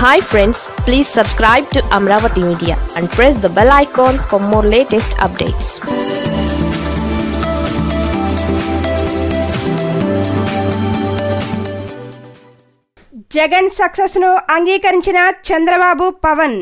hi friends please subscribe to Amaravati media and press the bell icon for more latest updates Jagan success ను అంగీకరించిన Chandrababu Pawan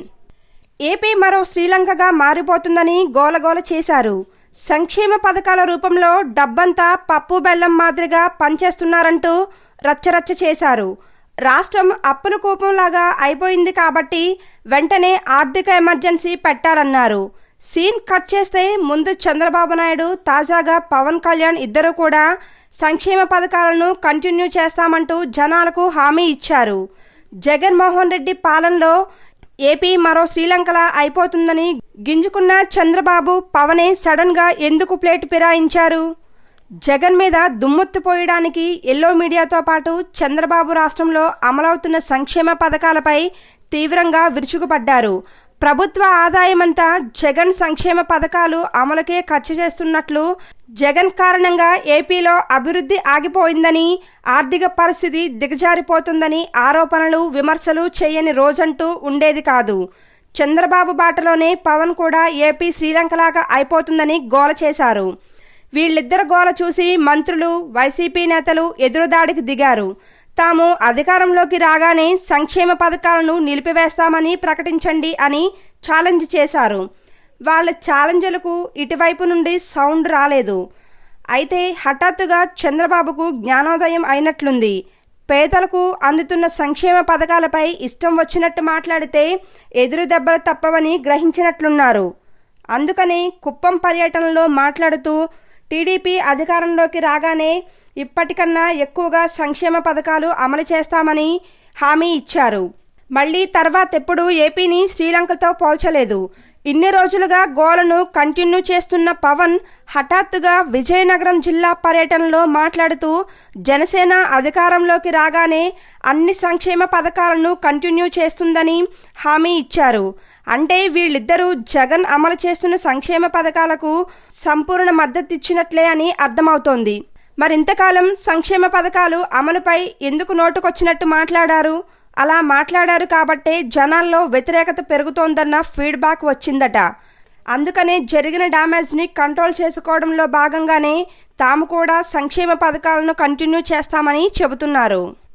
AP మరో శ్రీలంకగా మారిపోతుందని గోలగోల చేశారు సంక్షేమ పథకాల రూపంలో డబ్బంతా పప్పు బెల్లం మాదిరిగా పనిచేస్తున్నారంటూ రచ్చరచ్చ చేశారు రాష్ట్రం అప్పుల కూపంలాగా అయిపోయింది కాబట్టి వెంటనే ఆర్థిక ఎమర్జెన్సీ పెట్టాలన్నారు సీన్ కట్ చేస్తే ముందు చంద్రబాబు నాయుడు తాజాగా పవన్ కళ్యాణ్ ఇద్దరు కూడా సంక్షేమ పథకాలను కంటిన్యూ చేస్తామంటూ జనాలకు హామీ ఇచ్చారు జగన్మోహన్ రెడ్డి పాలనలో ఏపీ మరో శ్రీలంకలా అయిపోతుందని గింజుకున్న చంద్రబాబు పవనే సడన్ గా ఎందుకు ప్లేట్ ఫిరాయించారు జగన్ మీద దుమ్మెత్తిపోయడానికి ఎల్లో మీడియాతో పాటు చంద్రబాబు రాష్ట్రంలో అమలవుతున్న సంక్షేమ పథకాలపై తీవ్రంగా విరుచుకుపడ్డారు ప్రభుత్వ ఆదాయమంతా జగన్ సంక్షేమ పథకాలు అమలుకే ఖర్చు చేస్తున్నట్లు జగన్ కారణంగా ఏపీలో అభివృద్ధి ఆగిపోయిందని ఆర్థిక పరిస్థితి దిగజారిపోతుందని ఆరోపణలు విమర్శలు చేయని రోజంటూ ఉండేది కాదు చంద్రబాబు బాటలోనే పవన్ కూడా ఏపీ శ్రీలంకలాగా అయిపోతుందని గోల చేశారు వీళ్ళిద్దరు గోల చూసి మంత్రులు వైసీపీ నేతలు ఎదురుదాడికి దిగారు తాము అధికారంలోకి రాగానే సంక్షేమ పథకాలను నిలిపివేస్తామని ప్రకటించండి అని ఛాలెంజ్ చేశారు వాళ్ళ ఛాలెంజ్లకు ఇటువైపు నుండి సౌండ్ రాలేదు అయితే హఠాత్తుగా చంద్రబాబుకు జ్ఞానోదయం అయినట్లుంది పేదలకు అందుతున్న సంక్షేమ పథకాలపై ఇష్టం వచ్చినట్టు మాట్లాడితే ఎదురు దెబ్బలు తప్పవని గ్రహించినట్లున్నారు అందుకని కుప్పం పర్యటనలో మాట్లాడుతూ టీడీపీ అధికారంలోకి రాగానే ఇప్పటికన్నా ఎక్కువగా సంక్షేమ పథకాలు అమలు చేస్తామని హామీ ఇచ్చారు మళ్ళీ తర్వాతెప్పుడు ఏపీని శ్రీలంకతో పోల్చలేదు ఇన్ని రోజులుగా గోలను కంటిన్యూ చేస్తున్న పవన్ హఠాత్తుగా విజయనగరం జిల్లా పర్యటనలో మాట్లాడుతూ జనసేన అధికారంలోకి రాగానే అన్ని సంక్షేమ పథకాలను కంటిన్యూ చేస్తుందని హామీ ఇచ్చారు అంటే వీళ్ళిద్దరూ జగన్ అమలు చేస్తున్న సంక్షేమ పథకాలకు సంపూర్ణ మద్దతు ఇచ్చినట్లే అని అర్థమవుతోంది మరింతకాలం సంక్షేమ పథకాలు అమలుపై ఎందుకు నోటుకొచ్చినట్టు మాట్లాడారు అలా మాట్లాడారు కాబట్టే జనాల్లో వ్యతిరేకత పెరుగుతోందన్న ఫీడ్బ్యాక్ వచ్చిందట అందుకనే జరిగిన డ్యామేజ్ని కంట్రోల్ చేసుకోవడంలో భాగంగానే తాము కూడా సంక్షేమ పథకాలను కంటిన్యూ చేస్తామని చెబుతున్నారు